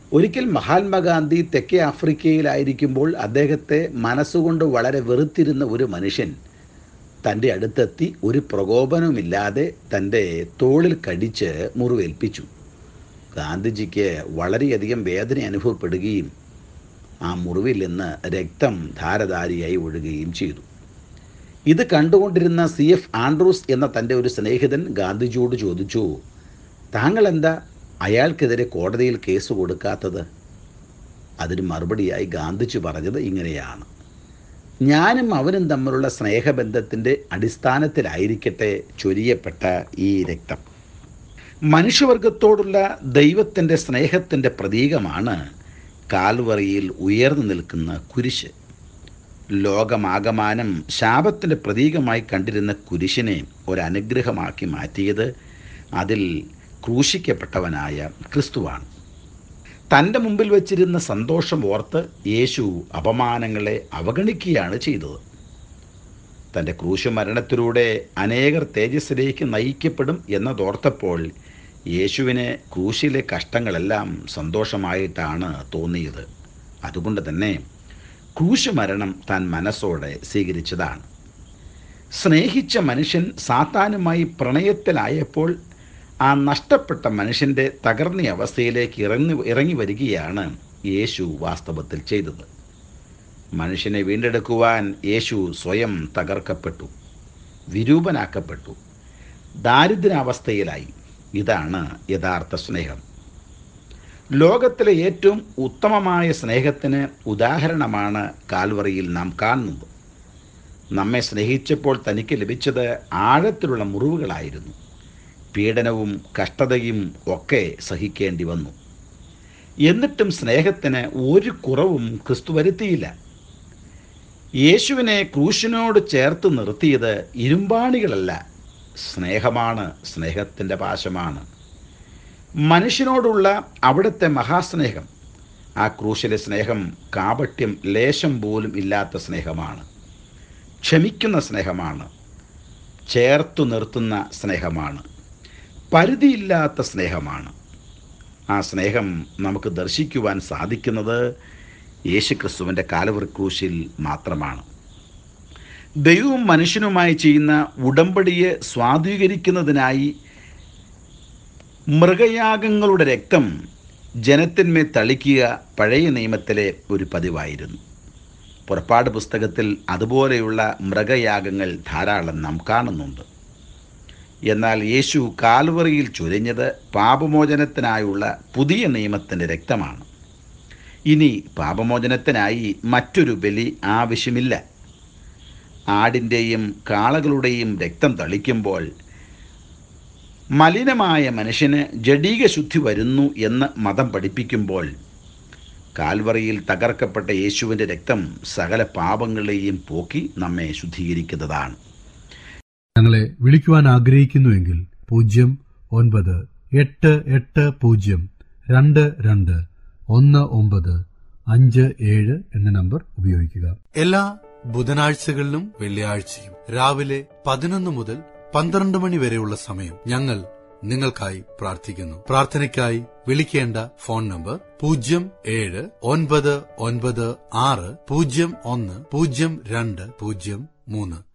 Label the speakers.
Speaker 1: ഒരിക്കൽ മഹാത്മാഗാന്ധി തെക്കേ ആഫ്രിക്കയിലായിരിക്കുമ്പോൾ അദ്ദേഹത്തെ മനസ്സുകൊണ്ട് വളരെ വെറുത്തിരുന്ന ഒരു മനുഷ്യൻ തൻ്റെ അടുത്തെത്തി ഒരു പ്രകോപനവുമില്ലാതെ തൻ്റെ തോളിൽ കടിച്ച് മുറിവേൽപ്പിച്ചു ഗാന്ധിജിക്ക് വളരെയധികം വേദന അനുഭവപ്പെടുകയും ആ മുറിവിൽ നിന്ന് രക്തം ധാരധാരിയായി ഒഴുകുകയും ചെയ്തു ഇത് കണ്ടുകൊണ്ടിരുന്ന സി എഫ് ആൻഡ്രൂസ് എന്ന തൻ്റെ ഒരു സ്നേഹിതൻ ഗാന്ധിജിയോട് ചോദിച്ചു താങ്കൾ എന്താ അയാൾക്കെതിരെ കോടതിയിൽ കേസ് കൊടുക്കാത്തത് അതിന് മറുപടിയായി ഗാന്ധിജി പറഞ്ഞത് ഇങ്ങനെയാണ് ഞാനും അവനും തമ്മിലുള്ള സ്നേഹബന്ധത്തിൻ്റെ അടിസ്ഥാനത്തിലായിരിക്കട്ടെ ചൊരിയപ്പെട്ട ഈ രക്തം മനുഷ്യവർഗത്തോടുള്ള ദൈവത്തിൻ്റെ സ്നേഹത്തിൻ്റെ പ്രതീകമാണ് കാൽവറിയിൽ ഉയർന്നു നിൽക്കുന്ന കുരിശ് ലോകമാകമാനം ശാപത്തിൻ്റെ പ്രതീകമായി കണ്ടിരുന്ന കുരിശിനെ ഒരനുഗ്രഹമാക്കി മാറ്റിയത് അതിൽ ക്രൂശിക്കപ്പെട്ടവനായ ക്രിസ്തുവാണ് തൻ്റെ മുമ്പിൽ വച്ചിരുന്ന സന്തോഷം ഓർത്ത് യേശു അപമാനങ്ങളെ അവഗണിക്കുകയാണ് ചെയ്തത് തൻ്റെ ക്രൂശ് മരണത്തിലൂടെ അനേകർ തേജസ്സിലേക്ക് നയിക്കപ്പെടും എന്നതോർത്തപ്പോൾ യേശുവിന് ക്രൂശിലെ കഷ്ടങ്ങളെല്ലാം സന്തോഷമായിട്ടാണ് തോന്നിയത് അതുകൊണ്ട് തന്നെ ക്രൂശ് മരണം താൻ മനസ്സോടെ സ്വീകരിച്ചതാണ് സ്നേഹിച്ച മനുഷ്യൻ സാത്താനുമായി പ്രണയത്തിലായപ്പോൾ ആ നഷ്ടപ്പെട്ട മനുഷ്യൻ്റെ തകർന്ന അവസ്ഥയിലേക്ക് ഇറങ്ങി ഇറങ്ങി വരികയാണ് യേശു വാസ്തവത്തിൽ ചെയ്തത് മനുഷ്യനെ വീണ്ടെടുക്കുവാൻ യേശു സ്വയം തകർക്കപ്പെട്ടു വിരൂപനാക്കപ്പെട്ടു ദാരിദ്ര്യാവസ്ഥയിലായി ഇതാണ് യഥാർത്ഥ സ്നേഹം ലോകത്തിലെ ഏറ്റവും ഉത്തമമായ സ്നേഹത്തിന് ഉദാഹരണമാണ് കാൽവറിയിൽ നാം കാണുന്നത് നമ്മെ സ്നേഹിച്ചപ്പോൾ തനിക്ക് ലഭിച്ചത് ആഴത്തിലുള്ള മുറിവുകളായിരുന്നു പീഡനവും കഷ്ടതയും ഒക്കെ സഹിക്കേണ്ടി വന്നു എന്നിട്ടും സ്നേഹത്തിന് ഒരു കുറവും ക്രിസ്തു വരുത്തിയില്ല യേശുവിനെ ക്രൂശിനോട് ചേർത്ത് നിർത്തിയത് ഇരുമ്പാണികളല്ല സ്നേഹമാണ് സ്നേഹത്തിൻ്റെ പാശമാണ് മനുഷ്യനോടുള്ള അവിടുത്തെ മഹാസ്നേഹം ആ ക്രൂശിലെ സ്നേഹം കാപട്യം ലേശം പോലും ഇല്ലാത്ത സ്നേഹമാണ് ക്ഷമിക്കുന്ന സ്നേഹമാണ് ചേർത്തു നിർത്തുന്ന സ്നേഹമാണ് പരിധിയില്ലാത്ത സ്നേഹമാണ് ആ സ്നേഹം നമുക്ക് ദർശിക്കുവാൻ സാധിക്കുന്നത് യേശുക്രിസ്തുവിൻ്റെ കാലവറി ക്രൂശിൽ മാത്രമാണ് ദൈവവും മനുഷ്യനുമായി ചെയ്യുന്ന ഉടമ്പടിയെ സ്വാധീകരിക്കുന്നതിനായി മൃഗയാഗങ്ങളുടെ രക്തം ജനത്തിന്മേൽ തളിക്കുക പഴയ നിയമത്തിലെ ഒരു പതിവായിരുന്നു പുറപ്പാട് പുസ്തകത്തിൽ അതുപോലെയുള്ള മൃഗയാഗങ്ങൾ ധാരാളം നാം കാണുന്നുണ്ട് എന്നാൽ യേശു കാൽവറിയിൽ ചൊരിഞ്ഞത് പാപമോചനത്തിനായുള്ള പുതിയ നിയമത്തിൻ്റെ രക്തമാണ് ഇനി പാപമോചനത്തിനായി മറ്റൊരു ബലി ആവശ്യമില്ല ആടിൻ്റെയും കാളകളുടെയും രക്തം തളിക്കുമ്പോൾ മലിനമായ മനുഷ്യന് ജഡീക ശുദ്ധി വരുന്നു എന്ന് മതം പഠിപ്പിക്കുമ്പോൾ കാൽവറിയിൽ തകർക്കപ്പെട്ട യേശുവിൻ്റെ രക്തം സകല പാപങ്ങളെയും പോക്കി നമ്മെ ശുദ്ധീകരിക്കുന്നതാണ്
Speaker 2: ഞങ്ങളെ വിളിക്കുവാൻ ആഗ്രഹിക്കുന്നുവെങ്കിൽ പൂജ്യം ഒൻപത് എട്ട് എട്ട് പൂജ്യം രണ്ട് രണ്ട് ഒന്ന് ഒമ്പത് അഞ്ച് ഏഴ് എന്ന നമ്പർ ഉപയോഗിക്കുക
Speaker 3: എല്ലാ ബുധനാഴ്ചകളിലും വെള്ളിയാഴ്ചയും രാവിലെ പതിനൊന്ന് മുതൽ പന്ത്രണ്ട് മണി വരെയുള്ള സമയം ഞങ്ങൾ നിങ്ങൾക്കായി പ്രാർത്ഥിക്കുന്നു പ്രാർത്ഥനയ്ക്കായി വിളിക്കേണ്ട ഫോൺ നമ്പർ പൂജ്യം ഏഴ് ഒൻപത് ഒൻപത് ആറ് പൂജ്യം ഒന്ന് പൂജ്യം രണ്ട് പൂജ്യം മൂന്ന്